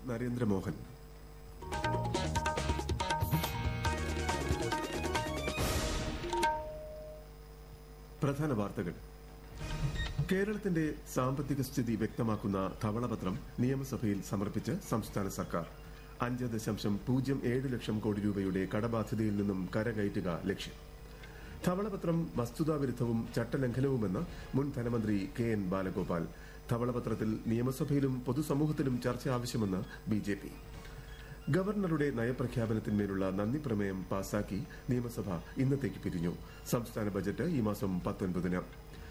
നരേന്ദ്രമോഹൻ പ്രധാന വാർത്തകൾ കേരളത്തിന്റെ സാമ്പത്തിക സ്ഥിതി വ്യക്തമാക്കുന്ന ധവളപത്രം നിയമസഭയിൽ സമർപ്പിച്ച് സംസ്ഥാന സർക്കാർ അഞ്ച് ദശാംശം പൂജ്യം ഏഴ് ലക്ഷം കോടി രൂപയുടെ കടബാധ്യതയിൽ നിന്നും കരകയറ്റുക ലക്ഷ്യം ധവളപത്രം വസ്തുതാവിരുദ്ധവും ചട്ടലംഘനവുമെന്ന് മുൻ ധനമന്ത്രി കെ എൻ ബാലഗോപാൽ ധവളപത്രത്തിൽ നിയമസഭയിലും പൊതുസമൂഹത്തിലും ചർച്ച ആവശ്യമെന്ന് ബി ജെ പി ഗവർണറുടെ നയപ്രഖ്യാപനത്തിന്മേലുള്ള നന്ദി പ്രമേയം പാസാക്കി നിയമസഭ ഇന്നത്തേക്ക് പിരിഞ്ഞു സംസ്ഥാന ബജറ്റ് ഈ മാസം പത്തൊൻപതിന്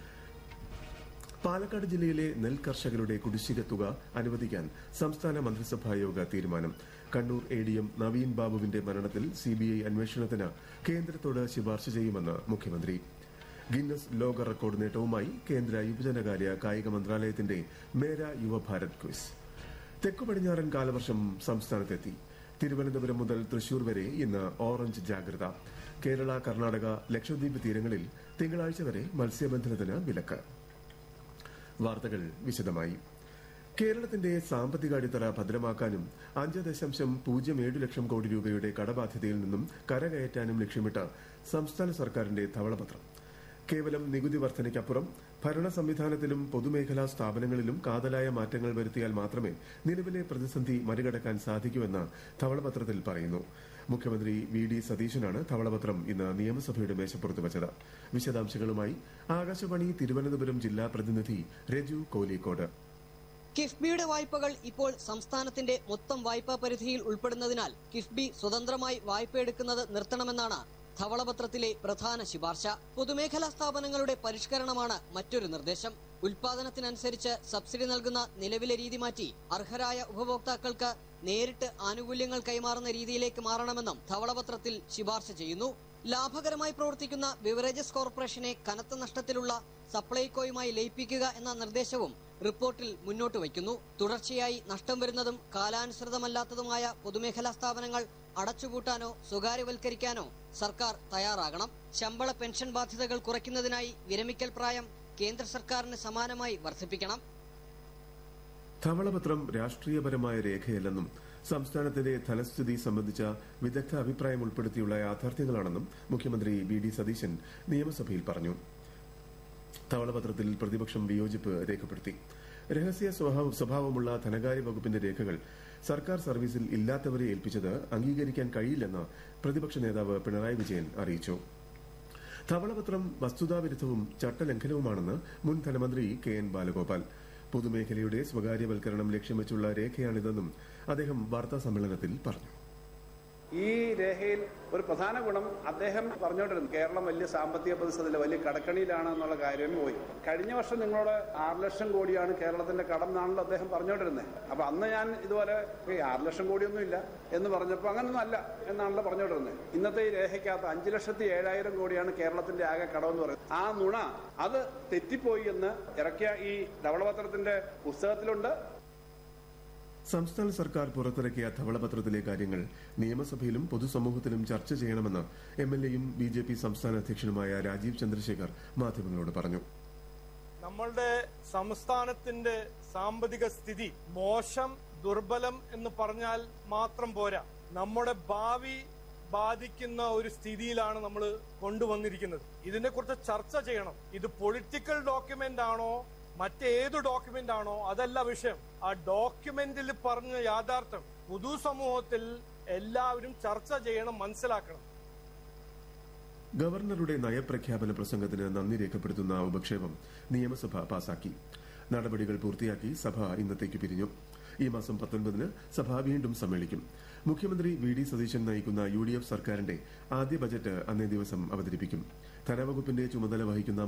പാലക്കാട് ജില്ലയിലെ നെൽ കർഷകരുടെ കുടിശ്ശിക തുക അനുവദിക്കാൻ സംസ്ഥാന മന്ത്രിസഭാ യോഗ തീരുമാനം Kannur A D M Naveen ബാബുവിന്റെ മരണത്തിൽ സിബിഐ അന്വേഷണത്തിന് കേന്ദ്രത്തോട് ശുപാർശ ചെയ്യുമെന്ന് മുഖ്യമന്ത്രി ഗിന്നസ് ലോക റെക്കോർഡ് നേട്ടവുമായി കേന്ദ്ര യുവജനകാര്യ കായിക മന്ത്രാലയത്തിന്റെ മേര യുവഭാരത് ക്വിസ് തെക്കു പടിഞ്ഞാറൻ കാലവർഷം സംസ്ഥാനത്തെത്തി തിരുവനന്തപുരം മുതൽ തൃശൂർ വരെ ഇന്ന് ഓറഞ്ച് ജാഗ്രത കേരള കർണാടക ലക്ഷദ്വീപ് തീരങ്ങളിൽ തിങ്കളാഴ്ച വരെ മത്സ്യബന്ധനത്തിന് വിലക്ക് വാർത്തകൾ വിശദമായി കേരളത്തിന്റെ സാമ്പത്തിക അടിത്തറ ഭദ്രമാക്കാനും അഞ്ച് ദശാംശം പൂജ്യം ഏഴ് ലക്ഷം കോടി രൂപയുടെ കടബാധ്യതയിൽ നിന്നും കരകയറ്റാനും ലക്ഷ്യമിട്ട് സംസ്ഥാന സർക്കാരിന്റെ ധവളപത്രം കേവലം നികുതി വർധനയ്ക്കപ്പുറം ഭരണ സംവിധാനത്തിലും പൊതുമേഖലാ സ്ഥാപനങ്ങളിലും കാതലായ മാറ്റങ്ങൾ വരുത്തിയാൽ മാത്രമേ നിലവിലെ പ്രതിസന്ധി മറികടക്കാൻ സാധിക്കൂവെന്ന് ധവളപത്രത്തിൽ പറയുന്നു മുഖ്യമന്ത്രി വി ഡി സതീശനാണ് ധവളപത്രം ഇന്ന് നിയമസഭയുടെ മേശപ്പുറത്ത് വച്ചത് വിശദാംശങ്ങളുമായി ആകാശവാണി തിരുവനന്തപുരം ജില്ലാ പ്രതിനിധി രജു കോലിക്കോട് കിഫ്ബിയുടെ വായ്പകൾ ഇപ്പോൾ സംസ്ഥാനത്തിന്റെ മൊത്തം വായ്പാ പരിധിയിൽ ഉൾപ്പെടുന്നതിനാൽ കിഫ്ബി സ്വതന്ത്രമായി വായ്പ എടുക്കുന്നത് നിർത്തണമെന്നാണ് ധവളപത്രത്തിലെ പ്രധാന ശുപാർശ പൊതുമേഖലാ സ്ഥാപനങ്ങളുടെ പരിഷ്കരണമാണ് മറ്റൊരു നിർദ്ദേശം ഉൽപാദനത്തിനനുസരിച്ച് സബ്സിഡി നൽകുന്ന നിലവിലെ രീതി മാറ്റി അർഹരായ ഉപഭോക്താക്കൾക്ക് നേരിട്ട് ആനുകൂല്യങ്ങൾ കൈമാറുന്ന രീതിയിലേക്ക് മാറണമെന്നും ധവളപത്രത്തിൽ ശുപാർശ ചെയ്യുന്നു ലാഭകരമായി പ്രവർത്തിക്കുന്ന ബിവറേജസ് കോർപ്പറേഷനെ കനത്ത നഷ്ടത്തിലുള്ള സപ്ലൈകോയുമായി ലയിപ്പിക്കുക എന്ന നിർദ്ദേശവും റിപ്പോർട്ടിൽ മുന്നോട്ട് വയ്ക്കുന്നു തുടർച്ചയായി നഷ്ടം വരുന്നതും കാലാനുസൃതമല്ലാത്തതുമായ പൊതുമേഖലാ സ്ഥാപനങ്ങൾ അടച്ചുപൂട്ടാനോ സ്വകാര്യവൽക്കരിക്കാനോ സർക്കാർ തയ്യാറാകണം ശമ്പള പെൻഷൻ ബാധ്യതകൾ കുറയ്ക്കുന്നതിനായി വിരമിക്കൽ പ്രായം കേന്ദ്ര സർക്കാരിന് സമാനമായി വർദ്ധിപ്പിക്കണം ധവളപത്രം രാഷ്ട്രീയപരമായ രേഖയല്ലെന്നും സംസ്ഥാനത്തിന്റെ ധനസ്ഥിതി സംബന്ധിച്ച വിദഗ്ധ അഭിപ്രായം ഉൾപ്പെടുത്തിയുള്ള യാഥാർത്ഥ്യങ്ങളാണെന്നും മുഖ്യമന്ത്രി വി ഡി സതീശൻ നിയമസഭയിൽ പറഞ്ഞു ധവളപത്രത്തിൽ പ്രതിപക്ഷം വിയോജിപ്പ് രേഖപ്പെടുത്തി രഹസ്യ സ്വഭാവ- സ്വഭാവമുള്ള ധനകാര്യ വകുപ്പിന്റെ രേഖകൾ സർക്കാർ സർവീസിൽ ഇല്ലാത്തവരെ ഏൽപ്പിച്ചത് അംഗീകരിക്കാൻ കഴിയില്ലെന്ന് പ്രതിപക്ഷ നേതാവ് പിണറായി വിജയൻ അറിയിച്ചു ധവളപത്രം വസ്തുതാവിരുദ്ധവും ചട്ടലംഘനവുമാണെന്ന് മുൻ ധനമന്ത്രി കെ എൻ ബാലഗോപാൽ പൊതുമേഖലയുടെ സ്വകാര്യവൽക്കരണം ലക്ഷ്യം വെച്ചുള്ള രേഖയാണിതെന്നും അദ്ദേഹം വാർത്താ സമ്മേളനത്തിൽ പറഞ്ഞു ഈ രേഖയിൽ ഒരു പ്രധാന ഗുണം അദ്ദേഹം പറഞ്ഞുകൊണ്ടിരുന്നു കേരളം വലിയ സാമ്പത്തിക പ്രതിസന്ധിയിൽ വലിയ കടക്കണിയിലാണ് എന്നുള്ള കാര്യം പോയി കഴിഞ്ഞ വർഷം നിങ്ങളോട് ആറ് ലക്ഷം കോടിയാണ് കേരളത്തിന്റെ കടം എന്നാണല്ലോ അദ്ദേഹം പറഞ്ഞുകൊണ്ടിരുന്നത് അപ്പൊ അന്ന് ഞാൻ ഇതുപോലെ ഈ ആറ് ലക്ഷം കോടിയൊന്നും ഇല്ല എന്ന് പറഞ്ഞപ്പോൾ അങ്ങനൊന്നും അല്ല എന്നാണല്ലോ പറഞ്ഞുകൊണ്ടിരുന്നത് ഇന്നത്തെ ഈ രേഖയ്ക്കകത്ത് അഞ്ച് ലക്ഷത്തി ഏഴായിരം കോടിയാണ് കേരളത്തിന്റെ ആകെ കടമെന്ന് പറയുന്നത് ആ നുണ അത് തെറ്റിപ്പോയി എന്ന് ഇറക്കിയ ഈ ധവളപത്രത്തിന്റെ പുസ്തകത്തിലുണ്ട് സംസ്ഥാന സർക്കാർ പുറത്തിറക്കിയ ധവളപത്രത്തിലെ കാര്യങ്ങൾ നിയമസഭയിലും പൊതുസമൂഹത്തിലും ചർച്ച ചെയ്യണമെന്ന് എം എൽ എയും ബി ജെ പി സംസ്ഥാന അധ്യക്ഷനുമായ രാജീവ് ചന്ദ്രശേഖർ മാധ്യമങ്ങളോട് പറഞ്ഞു നമ്മളുടെ സംസ്ഥാനത്തിന്റെ സാമ്പത്തിക സ്ഥിതി മോശം ദുർബലം എന്ന് പറഞ്ഞാൽ മാത്രം പോരാ നമ്മുടെ ഭാവി ബാധിക്കുന്ന ഒരു സ്ഥിതിയിലാണ് നമ്മൾ കൊണ്ടുവന്നിരിക്കുന്നത് ഇതിനെ കുറിച്ച് ചർച്ച ചെയ്യണം ഇത് പൊളിറ്റിക്കൽ ഡോക്യുമെന്റ് ആണോ മറ്റേത് ഡോക്യുമെന്റ് ആണോ അതല്ല വിഷയം ആ ഡോക്യുമെന്റിൽ പറഞ്ഞ യാഥാർത്ഥ്യം പൊതുസമൂഹത്തിൽ എല്ലാവരും ചർച്ച ചെയ്യണം മനസ്സിലാക്കണം ഗവർണറുടെ നയപ്രഖ്യാപന പ്രസംഗത്തിന് നന്ദി രേഖപ്പെടുത്തുന്ന ഉപക്ഷേപം നിയമസഭ പാസാക്കി നടപടികൾ പൂർത്തിയാക്കി സഭ ഇന്നത്തേക്ക് പിരിഞ്ഞു ഈ മാസം പത്തൊൻപതിന് സഭ വീണ്ടും സമ്മേളിക്കും മുഖ്യമന്ത്രി വി ഡി സതീശൻ നയിക്കുന്ന യു ഡി എഫ് സർക്കാരിന്റെ ആദ്യ ബജറ്റ് അന്നേ ദിവസം അവതരിപ്പിക്കും ധനവകുപ്പിന്റെ ചുമതല വഹിക്കുന്ന